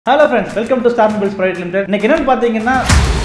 hello friends welcome to Star Mobiles Private Limited இன்னைக்கு என்னன்னு பார்த்தீங்கன்னா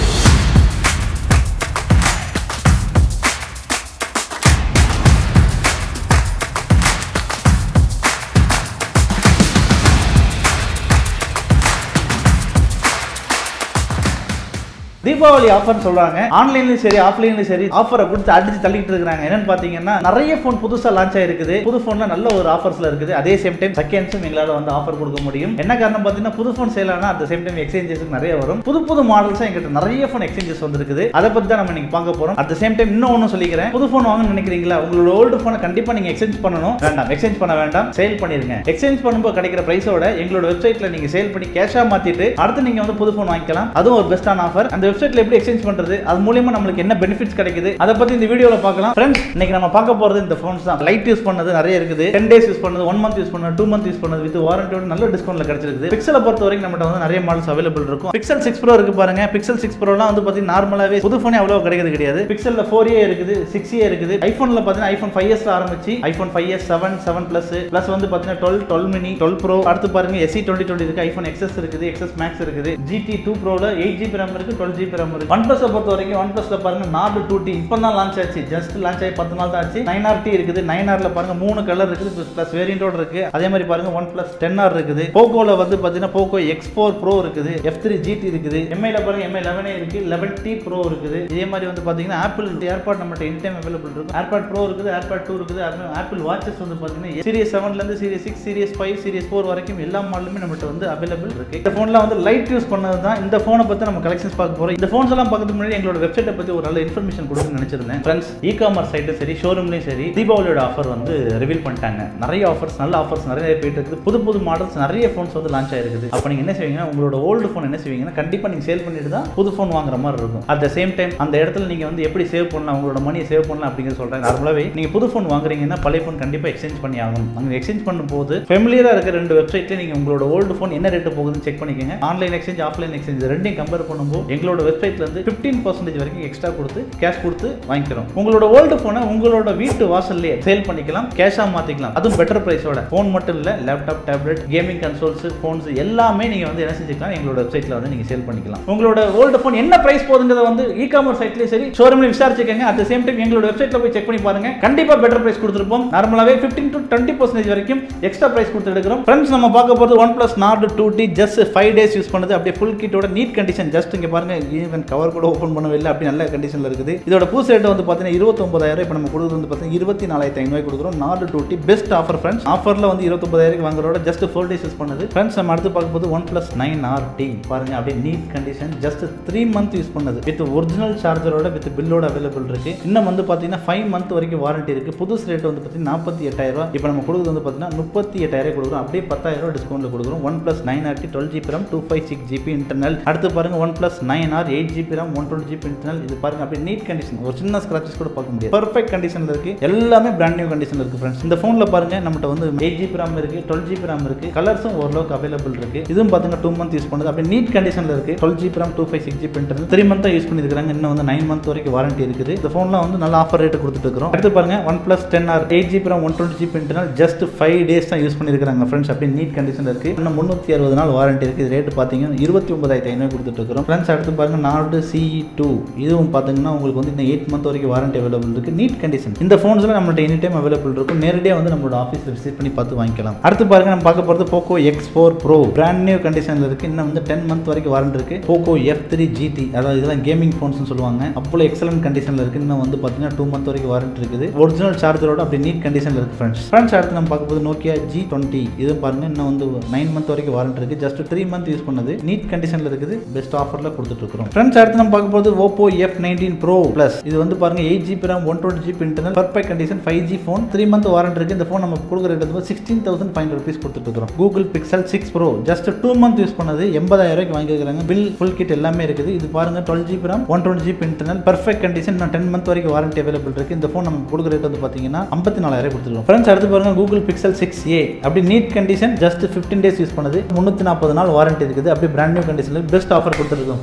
தீபாவளி ஆஃபர்னு சொல்றாங்க ஆன்லைன்லயும் சரி ஆஃப்லைன்லயும் சரி ஆஃபரை கொடுத்து அடிச்சு தள்ளிட்டு இருக்காங்க என்னன்னு பாத்தீங்கன்னா நிறைய ஃபோன் புதுசா லான்ச் ஆயிருக்குது புது ஃபோன்ல நல்ல ஒரு ஆஃபர்ஸ்ல இருக்குது அதே சேம் டைம் செகண்ட்ஸும் எங்களால வந்து ஆஃபர் கொடுக்க முடியும் என்ன காரணம் பாத்தீங்கன்னா புது ஃபோன் சேல் ஆனா அட் சேம் டைம் எக்ஸ்சேஞ்சஸ் நிறைய வரும் புது புது மாடல்ஸ் எங்கிட்ட நிறைய ஃபோன் எக்ஸ்சேஞ்சஸ் வந்திருக்குது அதை பத்தி தான் நம்ம இன்னைக்கு பார்க்க போறோம் அட் சேம் டைம் இன்னும் ஒன்று சொல்லிக்கிறேன் புது ஃபோன் வாங்கணும்னு நினைக்கிறீங்களா உங்களோட ஓல்டு ஃபோனை கண்டிப்பா நீங்க எக்ஸ்சேஞ்ச் பண்ணணும் வேண்டாம் எக்ஸ்சேஞ்ச் பண்ண வேண்டாம் சேல் பண்ணிருங்க எக்ஸ்சேஞ்ச் பண்ணும்போது கிடைக்கிற பிரைஸோட எங்களோட வெப்சைட்ல நீங்க சேல் பண்ணி கேஷா மாத்திட்டு அடுத்து நீங்க வந்து புது ஃபோன் வாங்கிக்கலாம் அதுவும் ஒரு பெஸ்டான ஆஃபர் அந்த வெப்சைட்ல எப்படி எக்ஸ்சேஞ்ச் பண்றது அது மூலியமா நம்மளுக்கு என்ன பெனிஃபிட்ஸ் கிடைக்குது அதை பத்தி இந்த வீடியோல பார்க்கலாம் ஃப்ரெண்ட்ஸ் இன்னைக்கு நம்ம பார்க்க போறது இந்த ஃபோன்ஸ் தான் லைட் யூஸ் பண்ணது நிறைய இருக்குது டென் டேஸ் யூஸ் பண்ணது ஒன் மந்த் யூஸ் பண்ணது டூ மந்த் யூஸ் பண்ணது வித் வாரண்டியோட நல்ல டிஸ்கவுண்ட்ல கிடைச்சிருக்கு பிக்சலை பொறுத்த வரைக்கும் நம்மகிட்ட வந்து நிறைய மாடல்ஸ் அவைலபிள் இருக்கும் பிக்சல் சிக்ஸ் ப்ரோ இருக்கு பாருங்க பிக்சல் சிக்ஸ் ப்ரோலாம் வந்து பார்த்தீங்கன்னா நார்மலாவே புது ஃபோனே அவ்வளோ கிடைக்கிறது கிடையாது பிக்சல்ல ஃபோர் ஏ இருக்குது சிக்ஸ் ஏ இருக்குது ஐஃபோன்ல பார்த்தீங்கன்னா ஐஃபோன் ஃபைவ் எஸ் ஆரம்பிச்சு iPhone five S seven seven plus plus வந்து பார்த்தீங்கன்னா twelve twelve mini twelve pro அடுத்து பாருங்க எஸ்சி டுவெண்ட்டி டுவெண்ட்டி இருக்கு ஐஃபோன் எக்ஸஸ் இருக்குது எக்ஸஸ் மேக்ஸ் இருக்குது ஜிடி டூ ப்ரோல எயிட் ஜிபி ரேம் இருக்கு டுவெல் ஜிபி ரேம் இருக்கு ஒன் பிளஸ் பொறுத்த வரைக்கும் ஒன் பிளஸ்ல பாருங்க நாலு டூ டி இப்போ தான் லான்ச் ஆச்சு ஜஸ்ட் லான்ச் ஆகி பத்து நாள் தான் ஆச்சு நைன் ஆர் டி இருக்குது நைன் ஆர்ல பாருங்க மூணு கலர் இருக்குது பிளஸ் வேரியண்டோட இருக்கு அதே மாதிரி பாருங்க ஒன் பிளஸ் டென் ஆர் இருக்குது போக்கோல வந்து பார்த்தீங்கன்னா போக்கோ எக்ஸ் ஃபோர் ப்ரோ இருக்குது எஃப் த்ரீ ஜிடி இருக்குது எம்ஐல பாருங்க எம்ஐ லெவனே இருக்கு லெவன் டி ப்ரோ இருக்குது இதே மாதிரி வந்து பார்த்தீங்கன்னா ஆப்பிள் ஏர்பாட் நம்மகிட்ட எனி டைம் அவைலபிள் இருக்கும் ஏர்பாட் ப்ரோ இருக்குது ஏர்பாட் டூ இருக்குது ஆப்பிள் வாட்சஸ் வந்து பார்த்தீங்கன்னா சீரியஸ் செவன்ல இருந்து series six series five series four வரைக்கும் எல்லா மாடலுமே நம்மகிட்ட வந்து அவைலபிள் இருக்கு இந்த ஃபோன்ல வந்து லைட் யூஸ் பண்ணது தான் இந்த ஃபோனை பத்தி நம்ம கலெக்ஷன்ஸ் பார்க்க போறோம் இந்த ஃபோன்ஸ் எல்லாம் பார்க்கறதுக்கு முன்னாடி எங்களோட வெப்சைட்டை பத்தி ஒரு நல்ல இன்ஃபர்மேஷன் கொடுக்கணும்னு நினைச்சிருந்தேன் ஃப்ரெண்ட்ஸ் இ காமர்ஸ் சைட்டும் சரி ஷோரூம்லையும் சரி தீபாவளியோட ஆஃபர் வந்து ரிவீல் பண்ணிட்டாங்க நிறைய ஆஃபர்ஸ் நல்ல ஆஃபர்ஸ் நிறைய போயிட்டு இருக்குது புது புது மாடல்ஸ் நிறைய ஃபோன்ஸ் வந்து லான்ச் ஆயிருக்குது அப்போ நீங்க என்ன செய்வீங்கன்னா உங்களோட ஓல்டு ஃபோன் என்ன செய்வீங்கன்னா கண்டிப்பா நீங்க சேல் பண்ணிட்டு தான் புது ஃபோன் வாங்குற மாதிரி இருக்கும் அட் த சேம் டைம் அந்த இடத்துல நீங்க வந்து எப்படி சேவ் பண்ணலாம் உங்களோட மணியை சேவ் பண்ணலாம் அப்படிங்கிறது சொல்றேன் நார்மலாவே நீங்க புது ஃபோன் வாங்குறீங்கன்னா பழைய ஃபோன் கண்டிப்பா எக்ஸ்சேஞ்ச் பண்ணி ஆகணும் அங்க எக்ஸ்சேஞ்ச் பண்ணும்போது ஃபெமிலியரா இருக்க ரெண்டு வெப்சைட்ல நீங்க உங்களோட ஓல்டு ஃபோன் என்ன ரேட்டு போகுதுன்னு செக் பண்ணிக்கோங்க ஆன்லைன் எக்ஸ்சேஞ்ச் ஆஃப்லைன் எக்ஸ்சேஞ்ச் ரெண்டையும் கம்பேர் பண்ணும்போது எங்களோட வெப்சைட்ல இருந்து ஃபிஃப்டீன் பர்சன்டேஜ் வரைக்கும் எக்ஸ்ட்ரா கொடுத்து கேஷ் கொடுத்து வாங்கிக்கிறோம் உங்களோட ஓல்டு ஃபோனை உங்களோட வீட்டு வாசல்லே சேல் பண்ணிக்கலாம் கேஷா மாத்திக்கலாம் அதுவும் பெட்டர் பிரைஸோட ஃபோன் மட்டும் இல்ல laptop tablet gaming consoles phones எல்லாமே நீங்க வந்து என்ன செஞ்சுக்கலாம் எங்களோட வெப்சைட்ல வந்து நீங்க சேல் பண்ணிக்கலாம் உங்களோட ஓல்டு ஃபோன் என்ன பிரைஸ் போகுதுங்கிறத வந்து இ காமர்ஸ் சைட்லயும் சரி ஷோரூம்ல விசாரிச்சுக்கங்க அட் சேம் டைம் எங்களோட வெப்சைட்ல போய் செக் பண்ணி பாருங்க கண்டிப்பா பெட்டர் பிரைஸ் கொடுத்துருப்போம் நார்மலாவே ஃபிஃப்டீன் டு டுவெண்ட்டி பர்சன்டேஜ் வரைக்கும் எக்ஸ்ட்ரா பிரைஸ் கொடுத்து எடுக்கிறோம் ஃப்ரெண்ட்ஸ் நம்ம பார்க்க போகிறது OnePlus Nord two T just five days use பண்ணது அப்படியே ஃபுல் கிட்டோட நீட் கண்டிஷன் ஜஸ்ட் இங்க பாருங்க ஈவன் கவர் கூட ஓப்பன் பண்ணவே இல்லை அப்படி நல்ல கண்டிஷன்ல இருக்குது இதோட பூஸ் ரேட் வந்து பார்த்தீங்கன்னா இருபத்தொன்பதாயிரம் இப்போ நம்ம கொடுக்குறது வந்து பார்த்தீங்கன்னா இருபத்தி நாலாயிரத்தி ஐநூறு கொடுக்குறோம் நாலு two T best offer friends ஆஃபரில் வந்து இருபத்தொன்பதாயிரம் வாங்குறோட ஜஸ்ட் ஃபோர் டேஸ் யூஸ் பண்ணது ஃப்ரெண்ட்ஸ் நம்ம அடுத்து பார்க்கும்போது OnePlus nine R T பாருங்க அப்படியே neat condition just three month use பண்ணது வித் ஒரிஜினல் சார்ஜரோட வித் பில்லோட அவைலபிள் இருக்கு இன்னும் வந்து பார்த்தீங்கன்னா ஃபைவ் மந்த் வரைக்கும் வாரண்டி இருக்கு புதுசு ரேட் வந்து பார்த்தீங்கன்னா நாற்பத்தி எட்டாயிரம் ரூபாய் இப்போ நம்ம கொடுக்குறது வந்து பார்த்தீங்கன்னா முப்பத்தி எட்டாயிரம் கொடுக்குறோம் அப்படியே பத்தாயிரம் ரூபாய் டிஸ்கவுண்ட்ல கொடுக்குறோம் OnePlus nine R T twelve GB RAM two five six GB internal அடுத்து பாருங்க OnePlus nine R eight GB RAM one twenty GB internal இது பாருங்க அப்படியே நீட் கண்டிஷன் ஒரு சின்ன ஸ்கிராச்சஸ் கூட பார்க்க முடியாது பர்ஃபெக்ட் கண்டிஷன்ல இருக்கு எல்லாமே பிராண்ட் நியூ கண்டிஷன் இருக்கு ஃப்ரெண்ட்ஸ் இந்த ஃபோன்ல பாருங்க நம்மகிட்ட வந்து எயிட் ஜிபி RAM இருக்கு டுவெல் ஜிபி RAM இருக்கு கலர்ஸும் ஓரளவுக்கு அவைலபிள் இருக்கு இதுவும் பாத்தீங்கன்னா டூ மந்த் யூஸ் பண்ணது அப்படியே நீட் கண்டிஷன்ல இருக்கு twelve GB RAM two five six GB internal three month use பண்ணிருக்காங்க இன்னும் வந்து நைன் மந்த் வரைக்கும் வாரண்டி இருக்குது இந்த ஃபோன்லாம் வந்து நல்ல ஆஃபர் ரேட் கொடுத்துட்டு இருக்கிறோம் அடுத்து பாருங்க OnePlus ten R eight GB RAM one twenty GB internal just five days தான் யூஸ் பண்ணிருக்காங்க ஃப்ரெண்ட்ஸ் அப்படியே நீட் கண்டிஷன்ல இருக்கு இன்னும் முந்நூற்றி அறுபது நாள் வாரண்டி இருக்கு இது ரேட் பார்த்தீங்கன்னா இருபத்தி ஒன்பதாயிரத்தி ஐநூறு கொடுத்துட்டு இருக்கிறோம் ஃப்ரெண்ட்ஸ் அடுத்து பாருங்க நார்டு சிஇ டூ இதுவும் பார்த்தீங்கன்னா உங்களுக்கு வந்து இந்த எயிட் மந்த் வரைக்கும் வாரண்டி அவைலபிள் இருக்கு நீட் கண்டிஷன் இந்த ஃபோன்ஸ்ல நம்மள்ட்ட எனி டைம் அவைலபிள் இருக்கும் நேரடியாக வந்து நம்மளோட ஆஃபீஸில் விசிட் பண்ணி பார்த்து வாங்கிக்கலாம் அடுத்து பாருங்க நம்ம பார்க்க போகிறது Poco X four pro brand new கண்டிஷனில் இருக்கு இன்னும் வந்து டென் மந்த் வரைக்கும் வாரண்டி இருக்கு போக்கோ எஃப் த்ரீ ஜிடி அதாவது இதெல்லாம் கேமிங் ஃபோன்ஸ்னு சொல்லுவாங்க அவ்வளோ எக்ஸலன்ட் கண்டிஷனில் இருக்கு இன்னும் வந்து பார்த்தீங்கன்னா டூ மந்த் வரைக்கும் வாரண்டி இருக்குது ஒரிஜினல் சார்ஜரோட அப்படி நீட் கண்டிஷனில் இருக்கு ஃப்ரெண்ட்ஸ் ஃப்ரெண்ட்ஸ் அடுத்து நம்ம பார்க்க போது நோக்கியா ஜி டுவெண்ட்டி இதுவும் பாருங்க இன்னும் வந்து நைன் மந்த் வரைக்கும் வாரண்டி இருக்கு ஜஸ்ட் த்ரீ மந்த் யூஸ் பண்ணது நீட் கண்டிஷனில் இருக்குது பெஸ்ட் ஆஃபரில் கொடுத்துட்டு இருக்கிறோம் ஃப்ரெண்ட்ஸ் அடுத்து நம்ம பார்க்க போது Oppo F nineteen pro plus இது வந்து பாருங்க eight GB RAM one twenty GB internal perfect condition five G phone three month warranty இருக்கு இந்த ஃபோன் நம்ம கொடுக்குற ரேட் வந்து சிக்ஸ்டீன் தௌசண்ட் ஃபைவ் ருபீஸ் கொடுத்துட்டு இருக்கிறோம் Google Pixel six pro just two month use பண்ணது எண்பதாயிரம் ரூபாய்க்கு வாங்கிக்கிறாங்க பில் ஃபுல் கிட் எல்லாமே இருக்குது இது பாருங்க twelve GB RAM one twenty GB internal perfect condition நான் டென் மந்த் வரைக்கும் வாரண்டி அவைலபிள் இருக்கு இந்த ஃபோன் நம்ம கொடுக்குற ரேட் வந்து பார்த்தீங்கன்னா ஐம்பத்தி நாலாயிரம் கொடுத்துருக்கோம் ஃப்ரெண்ட்ஸ் அடுத்து பாருங்க கூகுள் பிக்சல் சிக்ஸ் ஏ அப்படி neat condition just fifteen days use பண்ணது முந்நூற்றி நாற்பது நாள் வாரண்டி இருக்குது அப்படி பிராண்ட் நியூ கண்டிஷனில் பெஸ்ட் ஆஃபர் கொடுத்துருக்கோம் friends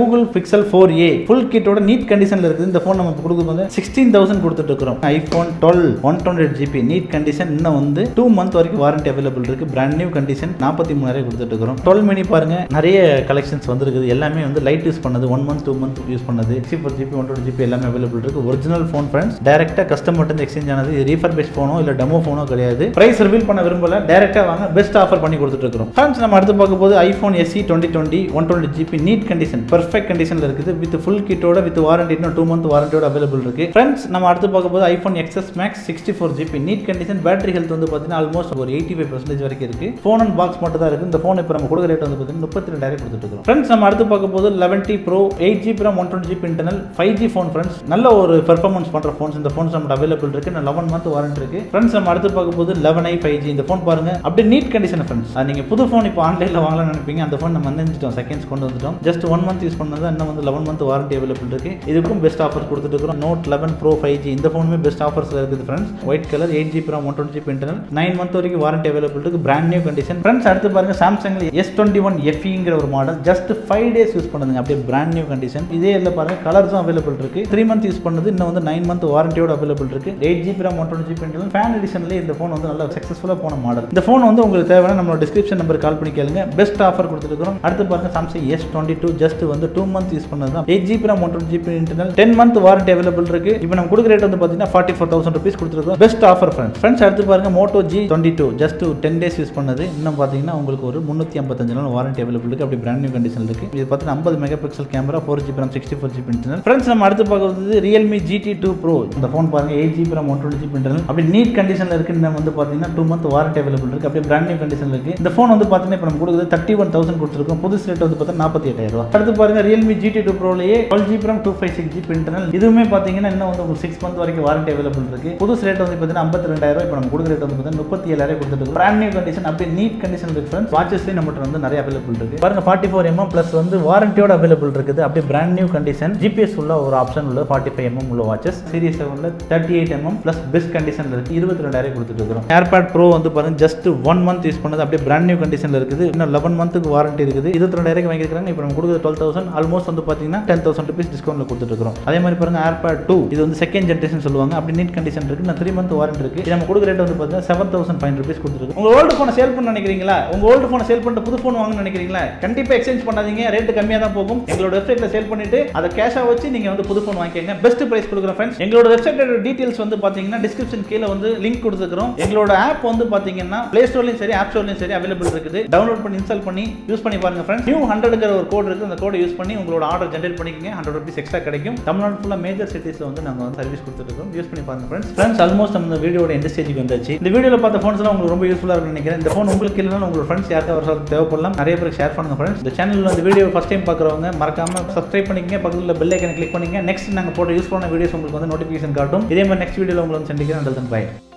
Google Pixel four A full கிட்டோட நீட் கண்டிஷன்ல இருக்குது இந்த ஃபோன் நம்ம இப்போ கொடுக்கும்போது சிக்ஸ்டீன் தௌசண்ட் கொடுத்துட்டு இருக்கிறோம் iPhone twelve one twenty GB neat condition இன்னும் வந்து டூ மந்த் வரைக்கும் வாரண்டி அவைலபிள் இருக்கு பிராண்ட் நியூ கண்டிஷன் நாற்பத்தி மூணாயிரம் கொடுத்துட்டு இருக்கிறோம் டுவெல் மினி பாருங்க நிறைய கலெக்ஷன்ஸ் வந்துருக்குது எல்லாமே வந்து லைட் யூஸ் பண்ணது one month two month use பண்ணது sixty four GB one twenty GB எல்லாமே அவைலபிள் இருக்கு ஒரிஜினல் ஃபோன் ஃப்ரெண்ட்ஸ் டேரக்டா கஸ்டமர் வந்து எக்ஸ்சேஞ்ச் ஆனது ரீஃபர் பேஸ் ஃபோனோ இல்ல டெமோ ஃபோனோ கிடையாது பிரைஸ் ரிவீல் பண்ண விரும்பல டேரக்டா வாங்க பெஸ்ட் ஆஃபர் பண்ணி கொடுத்துட்டு இருக்கிறோம் ஃப்ரெண்ட்ஸ் நம்ம அடுத்து பார்க்க போது iPhone SE twenty twenty one twenty GB neat condition perfect கண்டிஷன்ல இருக்குது வித் ஃபுல் கிட்டோட வித் வாரண்டி இன்னும் டூ மந்த் வாரண்டியோட அவைலபிள் இருக்கு ஃப்ரெண்ட்ஸ் நம்ம அடுத்து பார்க்க போது iPhone XS Max sixty four GB neat condition battery health வந்து பார்த்தீங்கன்னா ஆல்மோஸ்ட் ஒரு எயிட்டி ஃபைவ் பர்சன்டேஜ் வரைக்கும் இருக்கு ஃபோன் அண்ட் பாக்ஸ் மட்டும் தான் இருக்கு இந்த ஃபோன் இப்போ நம்ம கொடுக்குற ரேட் வந்து பார்த்தீங்கன்னா முப்பத்தி ரெண்டாயிரம் கொடுத்துட்டு இருக்கோம் ஃப்ரெண்ட்ஸ் நம்ம அடுத்து பார்க்க போது eleven T pro eight GB RAM one twenty GB internal five G phone friends நல்ல ஒரு பெர்ஃபார்மன்ஸ் பண்ற ஃபோன்ஸ் இந்த ஃபோன்ஸ் நம்ம அவைலபிள் இருக்கு லெவன் மந்த் வாரண்ட் இருக்கு ஃப்ரெண்ட்ஸ் நம்ம அடுத்து பார்க்க போது லெவன் ஐ ஃபைவ் ஜி இந்த ஃபோன் பாருங்க அப்படியே நீட் கண்டிஷன் ஃப்ரெண்ட்ஸ் நீங்க புது ஃபோன் இப்போ ஆன்லைனில் வாங்கலாம்னு நினைப்பீங்க அந்த ஃபோன் நம்ம வந்துட்டோம் செகண்ட்ஸ் கொண்டு வந்துட்டோம் ஜஸ்ட் ஒன் மந்த் யூஸ் பண்ணது இன்னும் வந்து லெவன் மந்த் வாரண்டி அவைலபிள் இருக்கு இதுக்கும் பெஸ்ட் ஆஃபர் கொடுத்துட்டு இருக்கிறோம் note eleven pro five G இந்த ஃபோனுமே பெஸ்ட் ஆஃபர்ஸ்ல இருக்குது friends white colour eight GB RAM one twenty GB internal nine month வரைக்கும் வாரண்டி அவைலபிள் இருக்கு பிராண்ட் நியூ கண்டிஷன் ஃப்ரெண்ட்ஸ் அடுத்து பாருங்க சாம்சங் எஸ் டுவெண்ட்டி ஒன் எஃப்இங்கிற ஒரு model just five days use பண்ணுதுங்க அப்படியே பிராண்ட் நியூ கண்டிஷன் இதே இல்லை பாருங்க கலர்ஸும் அவைலபிள் இருக்கு த்ரீ மந்த் யூஸ் பண்ணது இன்னும் வந்து நைன் மந்த் வாரண்டியோட அவைலபிள் இருக்கு eight GB RAM one twenty GB internal fan எடிஷன்லேயே இந்த ஃபோன் வந்து நல்லா சக்ஸஸ்ஃபுல்லாக போன மாடல் இந்த ஃபோன் வந்து உங்களுக்கு தேவையான நம்மளோட டிஸ்கிரிப்ஷன் நம்பர் கால் பண்ணி கேளுங்க பெஸ்ட் ஆஃபர் கொடுத்துருக்கோம் அடுத்து பாருங்க Samsung S twenty two just வந்து டூ மந்த் யூஸ் பண்ணது தான் eight GB RAM one twenty GB internal ten month warranty available இருக்கு இப்போ நம்ம கொடுக்குற ரேட் வந்து பார்த்தீங்கன்னா ஃபார்ட்டி ஃபோர் தௌசண்ட் ருபீஸ் கொடுத்துருக்கோம் பெஸ்ட் ஆஃபர் ஃப்ரெண்ட்ஸ் ஃப்ரெண்ட்ஸ் அடுத்து பாருங்க Moto G twenty two just ten days use பண்ணது இன்னும் பார்த்தீங்கன்னா உங்களுக்கு ஒரு முந்நூற்றி ஐம்பத்தஞ்சு நாள் வாரண்டி அவைலபிள் இருக்கு அப்படி பிராண்ட் நியூ கண்டிஷன் இருக்கு இது பார்த்தீங்கன்னா ஐம்பது megapixel camera four GB RAM sixty four GB internal friends நம்ம அடுத்து பார்க்கறது ரியல்மி ஜிடி டூ ப்ரோ இந்த ஃபோன் பாருங்க eight GB RAM one twenty GB internal அப்படி நீட் கண்டிஷனில் இருக்கு நம்ம வந்து பார்த்தீங்கன்னா டூ மந்த் வாரண்டி அவைலபிள் இருக்கு அப்படியே பிராண்ட் நியூ கண்டிஷனில் இருக்கு இந்த ஃபோன் வந்து பார்த்தீங்கன்னா இப்போ நம்ம கொடுக்குறது தேர்ட்டி ஒன் தௌசண்ட் கொடுத்துருக்கோம் புதுசு ரேட் வந்து பார்த்தீங்கன்னா நாற்பத்தி எட்டாயிரம் ரூபா அடுத்து பாருங்க ரியல்மி ஜிடி டூ ப்ரோலேயே twelve GB RAM two five six GB internal இதுவுமே பார்த்தீங்கன்னா இன்னும் வந்து உங்களுக்கு சிக்ஸ் மந்த் வரைக்கும் வாரண்டி அவைலபிள் இருக்கு புதுசு ரேட் வந்து பார்த்தீங்கன்னா ஐம்பத்தி ரெண்டாயிரம் இப்போ நம்ம கொடுக்குற ரேட் வந்து பார்த்தீங்கன்னா முப்பத்தி ஏழாயிரம் கொடுத்துட்டு பிராண்ட் நியூ கண்டிஷன் அப்படியே நீட் கண்டிஷன் இருக்கு ஃப்ரெண்ட்ஸ் வாட்சஸ்லேயே நம்மகிட்ட வந்து நிறைய அவைலபிள் இருக்கு பாருங்க ஃபார்ட்டி ஃபோர் எம்எம் ப்ளஸ் வந்து வாரண்டியோட அவைலபிள் இருக்குது அப்படியே பிராண்ட் நியூ கண்டிஷன் ஜிபிஎஸ் உள்ள ஒரு ஆப்ஷன் உள்ள ஃபார்ட்டி ஃபைவ் எம்எம் உள்ள வாட்சஸ் சீரிஸ் செவனில் thirty eight mm plus best கண்டிஷனில் இருக்கு இருபத்தி ரெண்டாயிரம் கொடுத்துட்டு இருக்கிறோம் ஏர்பேட் ப்ரோ வந்து பாருங்க ஜஸ்ட் ஒன் மந்த் யூஸ் பண்ணது அப்படியே பிராண்ட் நியூ கண்டிஷனில் இருக்குது இன்னும் லெவன் மந்த்துக்கு வாரண்டி இருக்குது இருபத்தி ரெண்டாயிரம் வாங்கியிருக்காங்க இப்போ நம்ம கொடுக்குறது டுவெல் தௌசண்ட் ஆல்மோஸ்ட் வந்து பார்த்தீங்கன்னா டென் தௌசண்ட் ருபீஸ் டிஸ்கவுண்ட்ல கொடுத்துட்டு இருக்கிறோம் அதே மாதிரி பாருங்க ஏர்பேட் டூ இது வந்து செகண்ட் ஜென்ரேஷன் சொல்லுவாங்க அப்படி நீட் கண்டிஷன் இருக்கு நான் த்ரீ மந்த் வாரண்ட் இருக்கு இது நம்ம கொடுக்குற ரேட் வந்து பார்த்தீங்கன்னா செவன் தௌசண்ட் ஃபைவ் ருபீஸ் கொடுத்துருக்கு உங்க ஓல்டு ஃபோனை சேல் பண்ண நினைக்கிறீங்களா உங்க ஓல்டு ஃபோனை சேல் பண்ணிட்டு புது ஃபோன் வாங்கணும்னு நினைக்கிறீங்களா கண்டிப்பா எக்ஸ்சேஞ்ச் பண்ணாதீங்க ரேட் கம்மியாக தான் போகும் எங்களோட வெப்சைட்ல சேல் பண்ணிட்டு அதை கேஷா வச்சு நீங்க வந்து புது ஃபோன் வாங்கிக்கங்க பெஸ்ட் பிரைஸ் கொடுக்குறோம் ஃப்ரெண்ட்ஸ் எங்களோட வெப்சைட்டோட டீடைல்ஸ் வந்து பாத்தீங்கன்னா டிஸ்கிரிப்ஷன் கீழே வந்து லிங்க் கொடுத்துக்கிறோம் எங்களோட ஆப் வந்து பாத்தீங்கன்னா பிளே ஸ்டோர்லயும் சரி ஆப் ஸ்டோர்லயும் சரி அவைலபிள் இருக்குது டவுன்லோட் பண்ணி இன்ஸ்டால் பண்ணி யூஸ் பண்ணி பாருங்க ஃப்ரெண்ட்ஸ் நியூ ஹண்ட்ரட்ங்கிற ஒரு கோட் இருக்கு அந்த கோடை யூஸ் பண்ணி உங்களோட ஆர்டர் ஜென்ரேட் பண்ணிக்கங்க ஹண்ட்ரட் ருபீஸ் எக்ஸ்ட்ரா கிடைக்கும் தமிழ்நாடு ஃபுல்லாக மேஜர் சிட்டிஸ்ல வந்து நாங்கள் வந்து சர்வீஸ் கொடுத்துட்டு இருக்கோம் யூஸ் பண்ணி பாருங்க ஃப்ரெண்ட்ஸ் ஃப்ரெண்ட்ஸ் ஆல்மோஸ்ட் நம்ம இந்த வீடியோட எந்த ஸ்டேஜுக்கு வந்தாச்சு இந்த வீடியோவில் பார்த்த ஃபோன்ஸ்லாம் உங்களுக்கு ரொம்ப யூஸ்ஃபுல்லாக இருக்கும்னு நினைக்கிறேன் இந்த ஃபோன் உங்களுக்கு இல்லைனா உங்களோட ஃப்ரெண்ட்ஸ் யாருக்கா ஒரு தேவைப்படலாம் நிறைய பேருக்கு ஷேர் பண்ணுங்க ஃப்ரெண்ட்ஸ் இந்த சேனலில் இந்த வீடியோ ஃபஸ்ட் டைம் பார்க்குறவங்க மறக்காம சப்ஸ்கிரைப் பண்ணிக்கங்க பக்கத்தில் பெல் ஐக்கனை கிளிக் பண்ணிங்க நெக்ஸ்ட் நாங்கள் போட்ட யூஸ் பண்ண வீடியோஸ் உங்களுக்கு வந்து நோட்டிஃபிகேஷன் காட்டும் இதே மாதிரி நெக்ஸ்ட் வீடியோவில் உங்களுக்கு வந்து சந்திக்கிறேன் பை